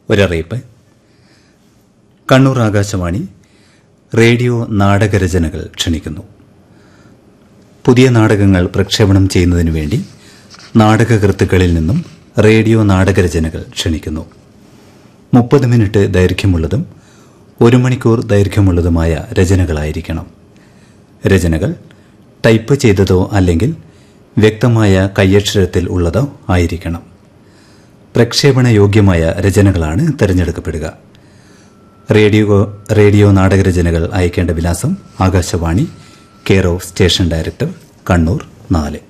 ഒരറിയിപ്പ് Kannur Akashvani radio നാടകരചനകൾ ക്ഷണിക്കുന്നു പുതിയ നാടകങ്ങൾ പ്രക്ഷേപണം ചെയ്യുന്നതിനു വേണ്ടി നാടകകൃത്തുക്കളിൽ നിന്നും റേഡിയോ നാടകരചനകൾ ക്ഷണിക്കുന്നു മുപ്പത് മിനിറ്റ് ദൈർഘ്യമുള്ളതും ഒരു മണിക്കൂർ ദൈർഘ്യമുള്ളതുമായ രചനകളായിരിക്കണം രചനകൾ ടൈപ്പ് ചെയ്തതോ അല്ലെങ്കിൽ വ്യക്തമായ കയ്യക്ഷരത്തിൽ ഉള്ളതോ ആയിരിക്കണം പ്രക്ഷേപണ യോഗ്യമായ രചനകളാണ് തിരഞ്ഞെടുക്കപ്പെടുക റേഡിയോ റേഡിയോ നാടകരചനകൾ അയക്കേണ്ട വിലാസം Akashvani care of station director Kannur നാല്